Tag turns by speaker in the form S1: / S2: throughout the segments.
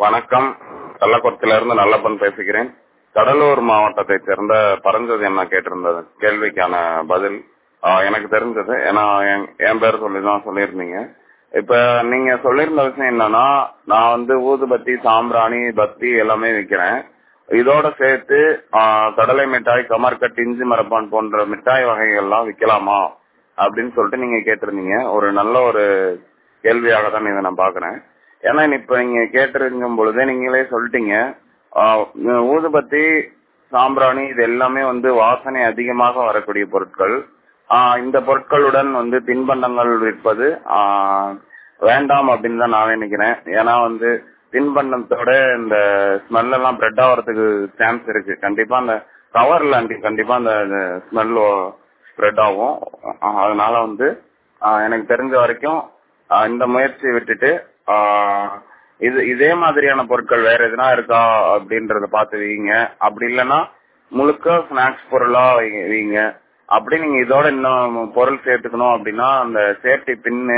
S1: வணக்கம் கள்ளக்குளத்தில இருந்து நல்லப்பன் பேசுகிறேன் கடலூர் மாவட்டத்தை சேர்ந்த பரஞ்சோதி அண்ணா கேட்டிருந்த கேள்விக்கான பதில் ஆஹ் எனக்கு தெரிஞ்சது ஏன்னா என் என் பேர் சொல்லி தான் சொல்லியிருந்தீங்க இப்ப நீங்க சொல்லியிருந்த விஷயம் என்னன்னா நான் வந்து ஊதுபத்தி சாம்பிராணி பத்தி எல்லாமே விற்கிறேன் இதோட சேர்த்து ஆஹ் கடலை மிட்டாய் கமர்கட் இஞ்சி மரப்பான் போன்ற மிட்டாய் வகைகள்லாம் விற்கலாமா அப்படின்னு சொல்லிட்டு நீங்க கேட்டிருந்தீங்க ஒரு நல்ல ஒரு கேள்வியாக தான் இதை நான் பாக்குறேன் ஏன்னா இப்ப நீங்க கேட்டிருக்கும் பொழுதே நீங்களே சொல்லிட்டீங்க ஆஹ் ஊதுபத்தி சாம்பிராணி இது எல்லாமே வந்து வாசனை அதிகமாக வரக்கூடிய பொருட்கள் ஆஹ் இந்த பொருட்களுடன் வந்து தின்பண்டங்கள் விற்பது ஆஹ் வேண்டாம் அப்படின்னு தான் நான் நினைக்கிறேன் ஏன்னா வந்து தின்பண்டத்தோட இந்த ஸ்மெல் எல்லாம் ஸ்ப்ரெட் ஆகிறதுக்கு சான்ஸ் இருக்கு கண்டிப்பா அந்த கவர்ல கண்டிப்பா அந்த ஸ்மெல் ஸ்ப்ரெட் ஆகும் ஆஹ் அதனால வந்து ஆஹ் எனக்கு தெரிஞ்ச வரைக்கும் ஆஹ் இந்த முயற்சியை விட்டுட்டு ஆஹ் இது இதே மாதிரியான பொருட்கள் வேற எதுனா இருக்கா அப்படின்றத பார்த்து வீங்க அப்படி இல்லைன்னா முழுக்க ஸ்நாக்ஸ் பொருளா வைங்க- வீங்க அப்படி நீங்க இதோட இன்னும் பொருள் சேர்த்துக்கணும் அப்படின்னா அந்த சேஃப்டி பின்னு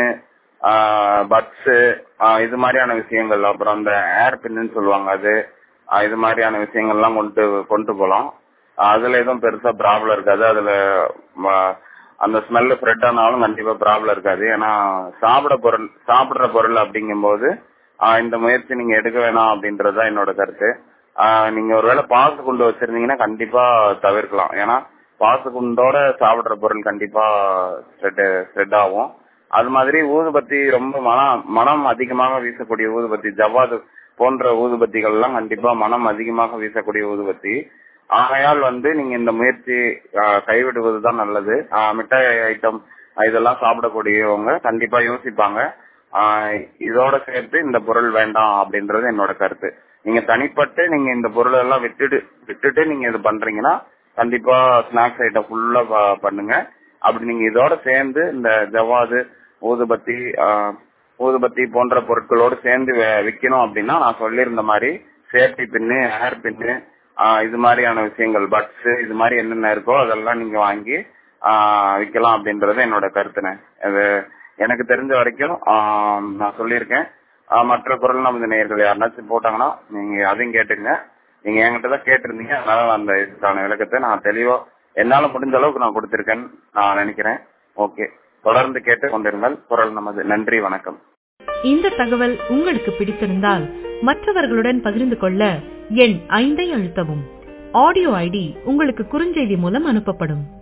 S1: பட்ஸ் இது மாதிரியான விஷயங்கள் அப்புறம் அந்த ஏர் பின்னு சொல்லுவாங்க அது ஆஹ் இது மாதிரியான விஷயங்கள்லாம் கொண்டு கொண்டு போலாம் அதுல எதுவும் பெருசா ப்ராப்ளம் இருக்காது அதுல ம- அந்த ஸ்மெல் ஸ்ப்ரெட் ஆனாலும் கண்டிப்பா ப்ராப்ளம் இருக்காது ஏன்னா சாப்பிட பொருள் சாப்பிடுற பொருள் அப்படிங்கும்போது ஆஹ் இந்த முயற்சி நீங்க எடுக்க வேணாம் அப்படின்றதுதான் என்னோட கருத்து ஆஹ் நீங்க ஒருவேளை பாசு குண்டு வச்சிருந்தீங்கன்னா கண்டிப்பா தவிர்க்கலாம் ஏன்னா பாசு குண்டோட சாப்பிடுற பொருள் கண்டிப்பா ஸ்ப்ரெட் ஸ்ப்ரெட் ஆகும் அது மாதிரி ஊதுபத்தி ரொம்ப மனம் மனம் அதிகமாக வீசக்கூடிய ஊதுபத்தி ஜவ்வாது போன்ற ஊதுபத்திகள் எல்லாம் கண்டிப்பா மனம் அதிகமாக வீசக்கூடிய ஊதுபத்தி ஆகையால் வந்து நீங்க இந்த முயற்சி ஆஹ், கைவிடுவதுதான் நல்லது ஆஹ், மிட்டாய் ஐட்டம் இதெல்லாம் சாப்பிடக்கூடியவங்க கண்டிப்பா யோசிப்பாங்க ஆஹ், இதோட சேர்த்து இந்த பொருள் வேண்டாம் அப்படின்றது என்னோட கருத்து நீங்க தனிப்பட்டு நீங்க இந்த பொருள் எல்லாம் விட்டுட்டு விட்டுட்டு நீங்க இது பண்றீங்கன்னா கண்டிப்பா ஸ்நாக்ஸ் ஐட்டம் ஃபுல்லா பண்ணுங்க அப்படி நீங்க இதோட சேர்ந்து இந்த ஜவ்வாது ஊதுபத்தி ஆஹ், ஊதுபத்தி போன்ற பொருட்களோடு சேர்ந்து வே- விக்கணும் அப்படின்னா நான் சொல்லியிருந்த மாதிரி சேஃப்டி பின்னு ஹேர் பின்னு இது மாதிரியான விஷயங்கள் பட்ஸ் இது மாதிரி என்னென்ன இருக்கோ அதெல்லாம் நீங்க வாங்கி ஆஹ், விக்கலாம் அப்படின்றது என்னோட கருத்துனே அது எனக்கு தெரிஞ்ச வரைக்கும் ஆஹ், நான் சொல்லியிருக்கேன் ஆஹ், மற்ற குரல் நமது நேயர்கள் யாருனாச்சும் போட்டாங்கன்னா நீங்க அதையும் கேட்டுங்க நீங்க என்கிட்ட தான் கேட்டிருந்தீங்க அதனால அந்த இதுக்கான விளக்கத்தை நான் தெளிவா என்னால முடிஞ்ச அளவுக்கு நான் கொடுத்திருக்கேன்னு நான் நினைக்கிறேன் ஓகே தொடர்ந்து கேட்டு கொண்டிருங்கள் குரல் நமது நன்றி வணக்கம்
S2: இந்த தகவல் உங்களுக்கு பிடித்திருந்தால் மற்றவர்களுடன் பகிர்ந்து கொள்ள எண் ஐந்தை அழுத்தவும் ஆடியோ ஐடி உங்களுக்கு குறுஞ்செய்தி மூலம் அனுப்பப்படும்